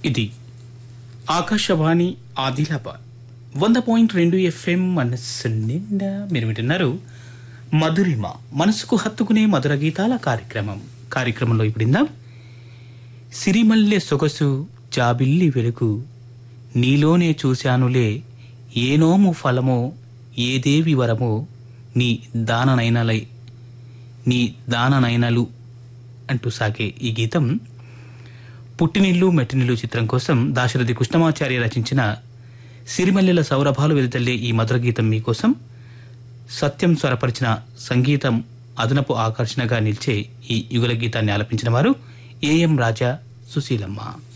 ఇది ఆకాశవాణి ఆదిలాబాద్ వంద పాయింట్ రెండు ఎఫ్ఎం మనస్సు నిండా మీరు వింటున్నారు మధురిమ మనసుకు హత్తుకునే మధుర గీతాల కార్యక్రమం కార్యక్రమంలో ఇప్పుడు ఇందాం సిరిమల్లె సొగసు జాబిల్లి వెలుగు నీలోనే చూశానులే ఏనోము ఫలమో ఏదేవి వరమో నీ దాననైనలై నీ దాననైనలు అంటూ సాగే ఈ గీతం పుట్టినిల్లు మెట్టినిల్లు చిత్రం కోసం దాశరథి కృష్ణమాచార్య రచించిన సిరిమల్లెల సౌరభాలు వెలుతల్లే ఈ మధుర గీతం మీకోసం సత్యం స్వరపరిచిన సంగీతం అదనపు ఆకర్షణగా నిలిచే ఈ యుగల గీతాన్ని ఆలపించిన వారు ఏఎం రాజా సుశీలమ్మ